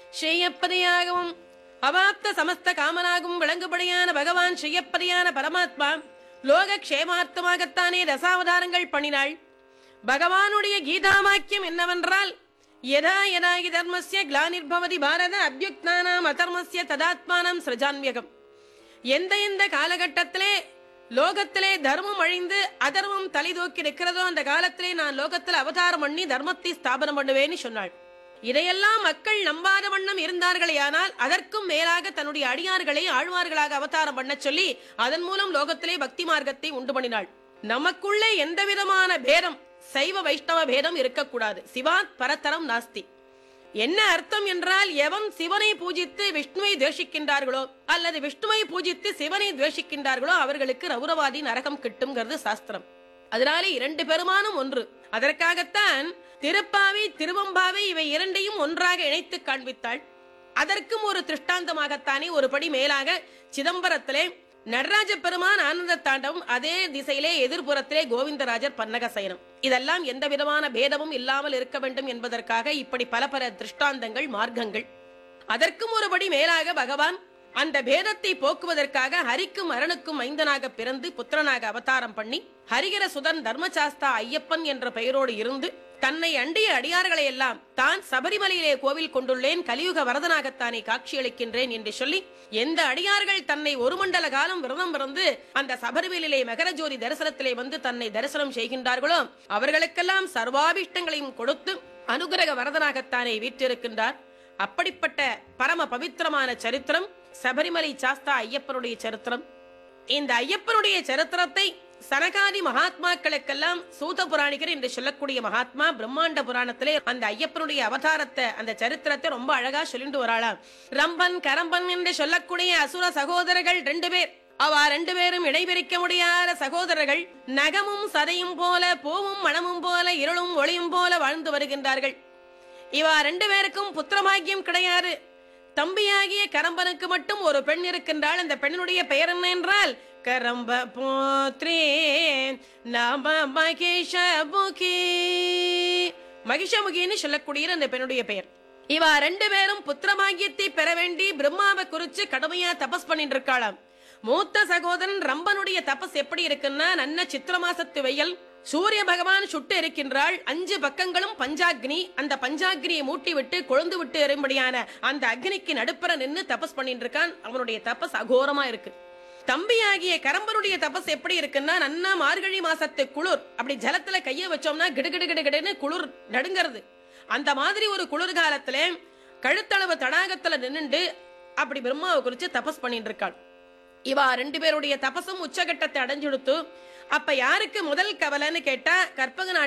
ஸ்ரீயப்பதியாகவும் அவாப்த சமஸ்த காமனாகவும் விளங்குபடியான பகவான் ஸ்ரீயப்பதியான பரமாத்மா லோக க்ஷேமார்த்தமாகத்தானே தசாவதாரங்கள் பண்ணினாள் பகவானுடைய கீதாவாக்கியம் என்னவென்றால் யதா யதா ஹி தர்மஸ்ய கிளானிர்பவதி பாரத அபியுக்தானாம் அதர்மஸ்ய ததாத்மானம் சிரஜான்யகம் எந்த எந்த காலகட்டத்திலே லோகத்திலே தர்மம் அழிந்து அதர்மம் தலை தூக்கி நிற்கிறதோ அந்த காலத்திலே நான் லோகத்தில் அவதாரம் பண்ணி தர்மத்தை ஸ்தாபனம் பண்ணுவேன்னு சொன்னாள் இதையெல்லாம் மக்கள் நம்பாத வண்ணம் இருந்தார்களேயானால் அதற்கும் மேலாக தன்னுடைய அடியார்களை ஆழ்வார்களாக அவதாரம் பண்ணச் சொல்லி அதன் மூலம் லோகத்திலே பக்தி மார்க்கத்தை உண்டு பண்ணினாள் நமக்குள்ளே எந்த விதமான பேதம் சைவ வைஷ்ணவ பேதம் இருக்கக்கூடாது சிவாத் பரத்தரம் நாஸ்தி என்ன அர்த்தம் என்றால் எவன் சிவனை பூஜித்து விஷ்ணுவை துவேஷிக்கின்றார்களோ அல்லது விஷ்ணுவை பூஜித்து சிவனை துவேஷிக்கின்றார்களோ அவர்களுக்கு ரவுரவாதி நரகம் கிட்டும்ங்கிறது சாஸ்திரம் அதனாலே இரண்டு பெருமானும் ஒன்று அதற்காகத்தான் திருப்பாவை திருவம்பாவை இவை இரண்டையும் ஒன்றாக இணைத்து காண்பித்தாள் அதற்கும் ஒரு திருஷ்டாந்தமாகத்தானே ஒரு படி மேலாக சிதம்பரத்திலே நடராஜ பெருமான் ஆனந்த தாண்டவம் அதே திசையிலே எதிர்ப்புறத்திலே கோவிந்தராஜர் பன்னக சயனம் இதெல்லாம் எந்த விதமான பேதமும் இல்லாமல் இருக்க வேண்டும் என்பதற்காக இப்படி பல பல திருஷ்டாந்தங்கள் மார்க்கங்கள் அதற்கும் ஒருபடி மேலாக பகவான் அந்த பேதத்தை போக்குவதற்காக ஹரிக்கும் அரணுக்கும் மைந்தனாக பிறந்து புத்திரனாக அவதாரம் பண்ணி ஹரிகர சுதன் தர்மசாஸ்தா ஐயப்பன் என்ற பெயரோடு இருந்து தன்னை அண்டிய அடியார்களை எல்லாம் தான் சபரிமலையிலே கோவில் கொண்டுள்ளேன் கலியுக வரதனாகத்தானே காட்சியளிக்கின்றேன் என்று சொல்லி எந்த அடியார்கள் தன்னை ஒரு மண்டல காலம் விரதம் இருந்து அந்த சபரிமலையிலே மகரஜோதி தரிசனத்திலே வந்து தன்னை தரிசனம் செய்கின்றார்களோ அவர்களுக்கெல்லாம் சர்வாபிஷ்டங்களையும் கொடுத்து அனுகிரக வரதனாகத்தானே வீற்றிருக்கின்றார் அப்படிப்பட்ட பரம பவித்திரமான சரித்திரம் சபரிமலை சாஸ்தா ஐயப்பனுடைய சரித்திரம் இந்த ஐயப்பனுடைய சரித்திரத்தை சனகாதி மகாத்மாக்களுக்கெல்லாம் சூத புராணிகர் என்று சொல்லக்கூடிய மகாத்மா பிரம்மாண்ட புராணத்திலே அந்த ஐயப்பனுடைய அவதாரத்தை அந்த சரித்திரத்தை ரொம்ப அழகா சொல்லிட்டு வராளாம் ரம்பன் கரம்பன் என்று சொல்லக்கூடிய அசுர சகோதரர்கள் ரெண்டு பேர் அவ ரெண்டு பேரும் இடைபிரிக்க முடியாத சகோதரர்கள் நகமும் சதையும் போல பூவும் மணமும் போல இருளும் ஒளியும் போல வாழ்ந்து வருகின்றார்கள் இவா ரெண்டு பேருக்கும் புத்திரபாகியம் கிடையாது தம்பியாகிய கரம்பனுக்கு மட்டும் ஒரு பெண் இருக்கின்றாள் அந்த பெண்ணுடைய பெயர் என்ன என்றால் கரம்ப போத்ரே நாம மகேஷமுகி மகிஷமுகின்னு சொல்லக்கூடிய அந்த பெண்ணுடைய பெயர் இவா ரெண்டு பேரும் புத்திரபாகியத்தை பெற வேண்டி பிரம்மாவை குறிச்சு கடுமையா தபஸ் பண்ணிட்டு இருக்காளாம் மூத்த சகோதரன் ரம்பனுடைய தபஸ் எப்படி இருக்குன்னா நன்ன சித்திர மாசத்து வெயில் சூரிய பகவான் சுட்டு இருக்கின்றாள் அஞ்சு பக்கங்களும் பஞ்சாக்னி அந்த பஞ்சாக்னியை மூட்டி விட்டு கொழுந்து விட்டு எறும்படியான அந்த அக்னிக்கு நடுப்புற நின்னு தபஸ் பண்ணிட்டு இருக்கான் அவனுடைய தபஸ் அகோரமா இருக்கு தம்பியாகிய கரம்பனுடைய தபஸ் எப்படி இருக்குன்னா நன்னா மார்கழி மாசத்து குளிர் அப்படி ஜலத்துல கைய வச்சோம்னா கிடுகிடு கிடுகிடுன்னு குளிர் நடுங்கிறது அந்த மாதிரி ஒரு குளிர் காலத்துல கழுத்தளவு தடாகத்துல நின்னுண்டு அப்படி பிரம்மாவை குறிச்சு தபஸ் பண்ணிட்டு இருக்காள் இவா ரெண்டு பேருடைய தபசும் உச்சகட்டத்தை அடைஞ்சுடுத்து அப்ப யாருக்கு முதல் கவலைன்னு கேட்டா கற்பக